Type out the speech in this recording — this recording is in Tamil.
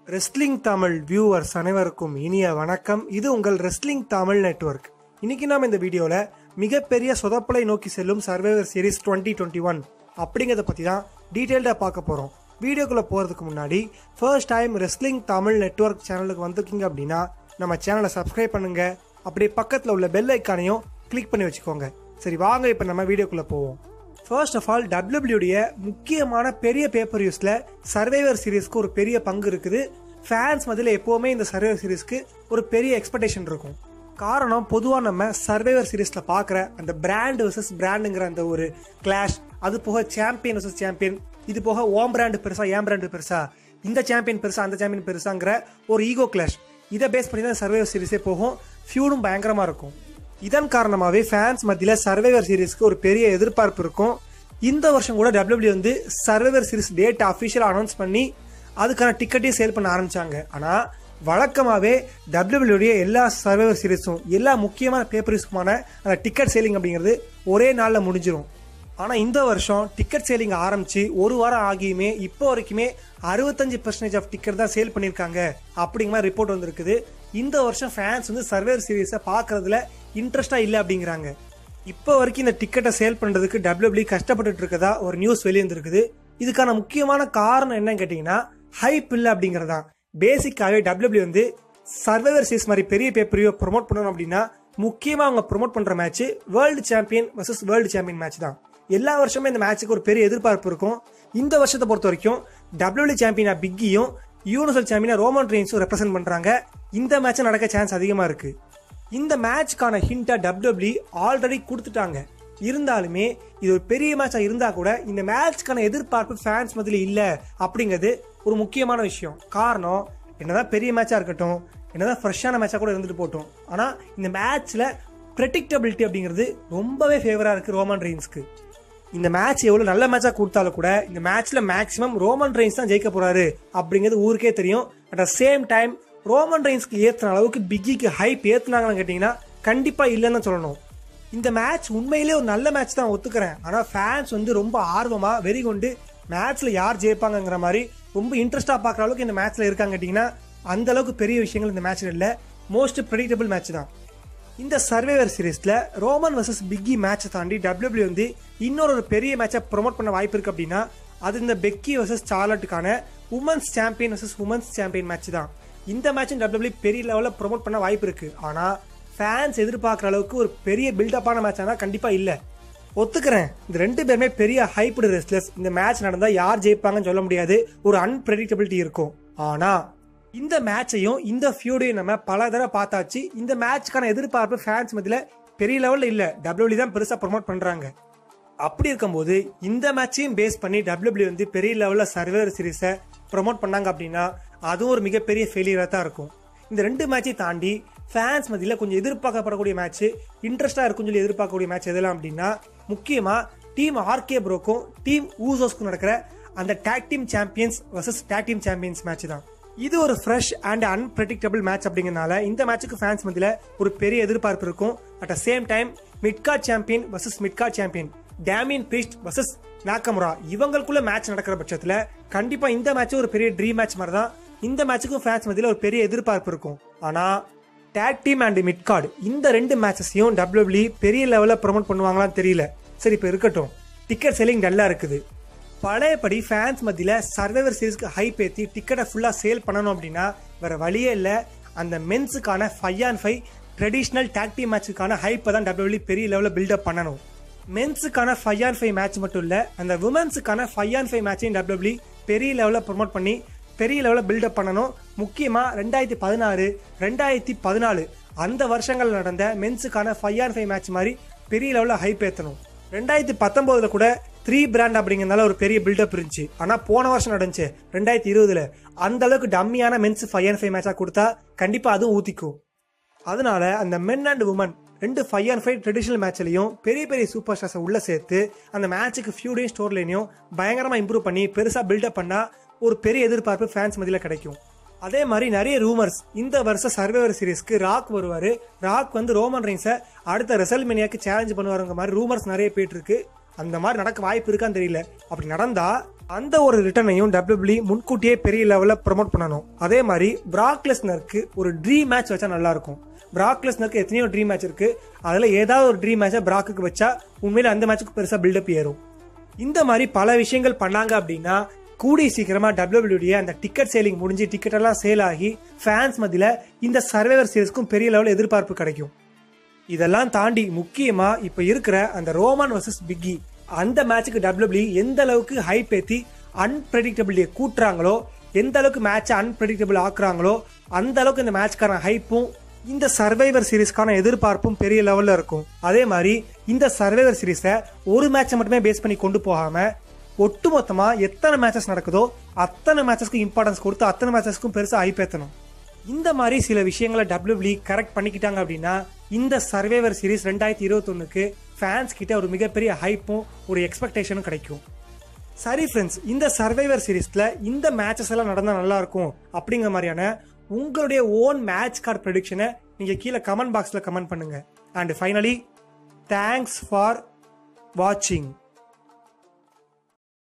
ரெஸ்லிங் தமிழ் வியூவர்ஸ் அனைவருக்கும் இனிய வணக்கம் இது உங்கள் ரெஸ்லிங் தமிழ் நெட்வொர்க் இன்னைக்கு நாம இந்த வீடியோல மிகப்பெரிய சொதப்பலை நோக்கி செல்லும் சர்வைவர் சீரிஸ் 2021 டுவெண்ட்டி ஒன் அப்படிங்கிறத பத்தி தான் டீட்டெயில்டாக பார்க்க போறோம் வீடியோக்குள்ள போறதுக்கு முன்னாடி first time wrestling Tamil network சேனலுக்கு வந்திருக்கீங்க அப்படின்னா நம்ம சேனலை சப்ஸ்கிரைப் பண்ணுங்க அப்படியே பக்கத்தில் உள்ள பெல் ஐக்கானையும் கிளிக் பண்ணி வச்சுக்கோங்க சரி வாங்க இப்போ நம்ம வீடியோக்குள்ள போவோம் ஃபர்ஸ்ட் ஆஃப் ஆல் டபிள்யூடைய முக்கியமான பெரிய பேப்பர் யூஸ்ல சர்வைவர் சீரிஸ்க்கு ஒரு பெரிய பங்கு இருக்குது ஃபேன்ஸ் மத்தியில் எப்போவுமே இந்த சர்வைவர் சீரிஸ்க்கு ஒரு பெரிய எக்ஸ்பெக்டேஷன் இருக்கும் காரணம் பொதுவாக நம்ம சர்வைவர் சீரிஸ்ல பார்க்குற அந்த பிராண்ட் வர்சஸ் பிராண்டுங்கிற அந்த ஒரு கிளாஷ் அது போக சாம்பியன் வர்சஸ் சாம்பியன் இது போக ஓம் பிராண்டு பெருசா ஏன் பிராண்டு பெருசா இந்த சாம்பியன் பெருசா அந்த சாம்பியன் பெருசாங்கிற ஒரு ஈகோ கிளாஷ் இதை பேஸ் பண்ணி தான் சர்வைவர் சீரிஸே போகும் ஃபியூடும் பயங்கரமா இருக்கும் இதன் காரணமாகவே ஃபேன்ஸ் மத்தியில் சர்வைவர் சீரிஸ்க்கு ஒரு பெரிய எதிர்பார்ப்பு இருக்கும் இந்த வருஷம் கூட டபிள்யூபிள்யூ வந்து சர்வைவர் சீரிஸ் டேட் அஃபிஷியலாக அனௌன்ஸ் பண்ணி அதுக்கான டிக்கெட்டையும் சேல் பண்ண ஆரம்பிச்சாங்க ஆனால் வழக்கமாகவே டபிள்யூபிள்யூடைய எல்லா சர்வைவர் சீரிஸும் எல்லா முக்கியமான பேப்பர்ஸ்க்குமான அந்த டிக்கெட் சேலிங் அப்படிங்கிறது ஒரே நாளில் முடிஞ்சிரும் ஆனால் இந்த வருஷம் டிக்கெட் சேலிங் ஆரம்பிச்சு ஒரு வாரம் ஆகியுமே இப்போ வரைக்குமே அறுபத்தஞ்சு பர்சன்டேஜ் ஆஃப் டிக்கெட் தான் சேல் பண்ணியிருக்காங்க அப்படிங்கிற மாதிரி ரிப்போர்ட் வந்திருக்குது இந்த வருஷம் ஃபேன்ஸ் வந்து சர்வேர் சீரிஸை பார்க்கறதுல இன்ட்ரெஸ்டாக இல்லை அப்படிங்கிறாங்க இப்போ வரைக்கும் இந்த டிக்கெட்டை சேல் பண்ணுறதுக்கு டபிள்யூபிள்யூ கஷ்டப்பட்டுட்டு இருக்கதா ஒரு நியூஸ் வெளியிருந்திருக்குது இதுக்கான முக்கியமான காரணம் என்னன்னு கேட்டிங்கன்னா ஹைப் இல்லை அப்படிங்கிறதான் பேசிக்காகவே டபிள்யூபிள்யூ வந்து சர்வைவர் சீரிஸ் மாதிரி பெரிய பேப்பரையோ ப்ரொமோட் பண்ணணும் அப்படின்னா முக்கியமாக அவங்க ப்ரொமோட் பண்ணுற match world champion versus world champion match தான் எல்லா வருஷமே இந்த மேட்ச்சுக்கு ஒரு பெரிய எதிர்பார்ப்பு இருக்கும் இந்த வருஷத்தை பொறுத்த வரைக்கும் டபிள்யூ சாம்பியனா பிக்கியும் யூனிவர்சல் சாம்பியனா ரோமன் ரெயின்ஸும் ரெப்ரசென்ட் பண்றாங்க இந்த மேட்ச் நடக்க சான்ஸ் அதிகமா இருக்கு இந்த மேட்ச்க்கான ஹிண்டா டபிள்யூபிள்யூ ஆல்ரெடி கொடுத்துட்டாங்க இருந்தாலுமே இது ஒரு பெரிய மேட்சா இருந்தா கூட இந்த மேட்ச்க்கான எதிர்பார்ப்பு ஃபேன்ஸ் மத்தியில் இல்ல அப்படிங்கிறது ஒரு முக்கியமான விஷயம் காரணம் என்னதான் பெரிய மேட்சா இருக்கட்டும் என்னதான் ஃப்ரெஷ்ஷான மேட்சா கூட இருந்துட்டு போட்டோம் ஆனா இந்த மேட்ச்ல ப்ரெடிக்டபிலிட்டி அப்படிங்கிறது ரொம்பவே ஃபேவரா இருக்கு ரோமன் ரெயின்ஸ்க்கு இந்த மேட்ச் எவ்வளவு நல்ல மேட்சா கொடுத்தாலும் கூட இந்த மேட்ச்ல மேக்ஸிமம் ரோமன் ரெயின்ஸ் தான் ஜெயிக்க போறாரு அப்படிங்கிறது ஊருக்கே தெரியும் at the same time Roman ரெயின்ஸ்க்கு ஏத்துன அளவுக்கு பிக்கிக்கு ஹைப் ஏத்துனாங்கன்னு கேட்டீங்கன்னா கண்டிப்பா இல்லைன்னு தான் சொல்லணும் இந்த மேட்ச் உண்மையிலே ஒரு நல்ல மேட்ச் தான் ஒத்துக்கிறேன் ஆனா ஃபேன்ஸ் வந்து ரொம்ப ஆர்வமா வெறி கொண்டு மேட்ச்ல யார் ஜெயிப்பாங்கங்கிற மாதிரி ரொம்ப இன்ட்ரெஸ்டா பாக்குற அளவுக்கு இந்த மேட்ச்ல இருக்காங்க கேட்டீங்கன்னா அந்த அளவுக்கு பெரிய விஷயங்கள் இந்த மேட்ச்ல இல்ல மோஸ்ட் ப்ரெடிக்டபிள் மேட்ச் தான் இந்த சர்வைவர் சீரிஸ்ல ரோமன் வர்சஸ் பிக்கி மேட்சை தாண்டி டபிள்யூபிள்யூ வந்து இன்னொரு ஒரு பெரிய மேட்சை ப்ரொமோட் பண்ண வாய்ப்பு இருக்கு அப்படின்னா அது இந்த பெக்கி வர்சஸ் சார்லட்டுக்கான women's champion versus women's champion match தான் இந்த மேட்சும் டபிள்யூபிள்யூ பெரிய லெவலில் ப்ரொமோட் பண்ண வாய்ப்பு இருக்கு ஆனா ஃபேன்ஸ் எதிர்பார்க்குற அளவுக்கு ஒரு பெரிய பில்டப்பான மேட்ச் ஆனால் கண்டிப்பா இல்ல ஒத்துக்கிறேன் இந்த ரெண்டு பேருமே பெரிய ஹைப்டு ரெஸ்லர்ஸ் இந்த மேட்ச் நடந்தா யார் ஜெயிப்பாங்கன்னு சொல்ல முடியாது ஒரு அன்பிரடிக்டபிலிட்டி இருக்கும் ஆனா இந்த மேட்சையும் இந்த ஃபியூடையும் நம்ம பல தடவை பார்த்தாச்சு இந்த மேட்ச்க்கான எதிர்பார்ப்பு ஃபேன்ஸ் மத்தியில் பெரிய லெவலில் இல்லை டபிள்யூபிள்யூ தான் பெருசாக ப்ரொமோட் பண்ணுறாங்க அப்படி இருக்கும்போது இந்த மேட்சையும் பேஸ் பண்ணி டபிள்யூபிள்யூ வந்து பெரிய லெவலில் சர்வர் சீரிஸை ப்ரொமோட் பண்ணாங்க அப்படின்னா அதுவும் ஒரு மிகப்பெரிய ஃபெயிலியராக தான் இருக்கும் இந்த ரெண்டு மேட்சை தாண்டி ஃபேன்ஸ் மத்தியில் கொஞ்சம் எதிர்பார்க்கப்படக்கூடிய மேட்ச் இன்ட்ரெஸ்டாக இருக்கும்னு சொல்லி எதிர்பார்க்கக்கூடிய மேட்ச் எதெல்லாம் அப்படின்னா முக்கியமாக டீம் ஆர்கே ப்ரோக்கும் டீம் ஊசோஸ்க்கும் நடக்கிற அந்த tag team champions versus tag team champions match தான் இது ஒரு ஃப்ரெஷ் அண்ட் அன்பிரடிக்டபிள் மேட்ச் அப்படிங்கறனால இந்த மேட்சுக்கு ஃபேன்ஸ் மத்தியில் ஒரு பெரிய எதிர்பார்ப்பு இருக்கும் at the same time midcard champion versus midcard champion Damian Priest versus Nakamura இவங்களுக்குள்ள மேட்ச் நடக்கிற பட்சத்தில் கண்டிப்பா இந்த மேட்ச் ஒரு பெரிய ட்ரீம் மேட்ச் மாதிரி தான் இந்த மேட்சுக்கும் ஃபேன்ஸ் மத்தியில் ஒரு பெரிய எதிர்பார்ப்பு இருக்கும் ஆனா டேக் டீம் அண்ட் மிட்கார்டு இந்த ரெண்டு மேட்சஸையும் டபிள்யூபிள்யூ பெரிய லெவலில் ப்ரொமோட் பண்ணுவாங்களான்னு தெரியல சரி இப்போ இருக்கட்டும் டிக்கெட் செல்லிங் டல்லா இருக்குது பழையபடி ஃபேன்ஸ் மத்தியில் சர்வைவர் சீரிஸ்க்கு ஹைப் ஏற்றி டிக்கெட்டை ஃபுல்லாக சேல் பண்ணணும் அப்படின்னா வேற வழியே இல்லை அந்த மென்ஸுக்கான five on five traditional tag team மேட்சுக்கான ஹைப்பை தான் டபிள்யூபிள்யூ பெரிய லெவலில் பில்டப் பண்ணணும் மென்ஸுக்கான ஃபைவ் ஆன் ஃபைவ் மேட்ச் மட்டும் இல்லை அந்த உமன்ஸுக்கான ஃபைவ் ஆன் ஃபைவ் மேட்சையும் டபிள்யூபிள்யூ பெரிய லெவலில் ப்ரொமோட் பண்ணி பெரிய லெவலில் பில்டப் பண்ணணும் முக்கியமாக ரெண்டாயிரத்தி பதினாறு ரெண்டாயிரத்தி பதினாலு அந்த வருஷங்கள் நடந்த மென்ஸுக்கான ஃபைவ் ஆன் ஃபைவ் மேட்ச் மாதிரி பெரிய லெவலில் ஹைப் ஏற்றணும் ரெண்டாயிரத்தி பத்தொம்போதுல கூட த்ரீ பிராண்ட் அப்படிங்கிறதுனால ஒரு பெரிய பில்டப் இருந்துச்சு ஆனால் போன வருஷம் நடந்துச்சு ரெண்டாயிரத்தி இருபதுல அந்த அளவுக்கு டம்மியான மென்ஸ் ஃபைவ் அண்ட் ஃபைவ் மேட்சா கொடுத்தா கண்டிப்பா அதுவும் ஊத்திக்கும் அதனால அந்த மென் அண்ட் உமன் ரெண்டு ஃபைவ் அண்ட் ஃபைவ் ட்ரெடிஷனல் மேட்ச்லையும் பெரிய பெரிய சூப்பர் ஸ்டார்ஸை உள்ள சேர்த்து அந்த மேட்சுக்கு ஃபியூடையும் ஸ்டோர்லையும் பயங்கரமா இம்ப்ரூவ் பண்ணி பெருசா பில்டப் பண்ணா ஒரு பெரிய எதிர்பார்ப்பு ஃபேன்ஸ் மத்தியில் கிடைக்கும் அதே மாதிரி நிறைய ரூமர்ஸ் இந்த வருஷம் சர்வைவர் சீரிஸ்க்கு ராக் வருவாரு ராக் வந்து ரோமன் ரெயின்ஸை அடுத்த ரெசல்மேனியாக்கு சேலஞ்ச் பண்ணுவாருங்க மாதிரி ரூமர்ஸ் நிறைய போயிட்டு இருக்கு அந்த மாதிரி நடக்க வாய்ப்பு இருக்கான்னு தெரியல அப்படி நடந்தா அந்த ஒரு ரிட்டர்னையும் டபிள்யூபிள்யூ முன்கூட்டியே பெரிய லெவலில் ப்ரொமோட் பண்ணணும் அதே மாதிரி பிராக்லெஸ்னருக்கு ஒரு ட்ரீம் மேட்ச் வச்சா நல்லா இருக்கும் பிராக்லெஸ்னருக்கு எத்தனையோ ட்ரீம் மேட்ச் இருக்கு அதுல ஏதாவது ஒரு ட்ரீம் மேட்சை பிராக்குக்கு வச்சா உண்மையில அந்த மேட்ச்சுக்கு பெருசா பில்டப் ஏறும் இந்த மாதிரி பல விஷயங்கள் பண்ணாங்க அப்படின்னா கூடிய சீக்கிரமா டபிள்யூபிள்யூடைய அந்த டிக்கெட் சேலிங் முடிஞ்சு டிக்கெட் எல்லாம் சேல் ஆகி ஃபேன்ஸ் மத்தியில இந்த சர்வைவர் சீரிஸ்க்கும் பெரிய லெவல் எதிர்பார்ப்பு கிடைக்கும் இதெல்லாம் தாண்டி முக்கியமா இப்ப இருக்கிற அந்த ரோமான் வர்சஸ் பிக்கி அந்த மேட்சுக்கு டபிள்யூபிள்யூ எந்த அளவுக்கு ஹைப் ஏத்தி அன்பிரடிக்டபிலிட்டியை கூட்டுறாங்களோ எந்த அளவுக்கு மேட்சை அன்பிரடிக்டபிள் ஆக்குறாங்களோ அந்த அளவுக்கு இந்த மேட்ச்க்கான ஹைப்பும் இந்த சர்வைவர் சீரிஸ்க்கான எதிர்பார்ப்பும் பெரிய லெவல்ல இருக்கும் அதே மாதிரி இந்த சர்வைவர் சீரிஸை ஒரு மேட்சை மட்டுமே பேஸ் பண்ணி கொண்டு போகாம ஒட்டுமொத்தமா எத்தனை மேட்சஸ் நடக்குதோ அத்தனை மேட்சஸ்க்கு இம்பார்ட்டன்ஸ் கொடுத்து அத்தனை மேட்சஸ்க்கும் பெருசா ஹைப் ஏத்தணும் இந்த மாதிரி சில விஷயங்களை டபிள்யூபிள்யூ கரெக்ட் பண்ணிக்கிட்டாங்க அப்படின்னா இந்த சர்வைவர் சீரிஸ் ரெண்டாயிரத்தி இருபத்தொன்னுக்கு ஃபேன்ஸ் கிட்ட ஒரு மிகப்பெரிய ஹைப்பும் ஒரு எக்ஸ்பெக்டேஷனும் கிடைக்கும் சரி ஃப்ரெண்ட்ஸ் இந்த சர்வைவர் சீரிஸ்ல இந்த மேட்சஸ் எல்லாம் நடந்தா நல்லா இருக்கும் அப்படிங்கிற மாதிரியான உங்களுடைய ஓன் மேட்ச் கார்டு ப்ரெடிக்ஷனை நீங்க கீழே கமெண்ட் பாக்ஸ்ல கமெண்ட் பண்ணுங்க அண்ட் ஃபைனலி தேங்க்ஸ் ஃபார் வாட்சிங்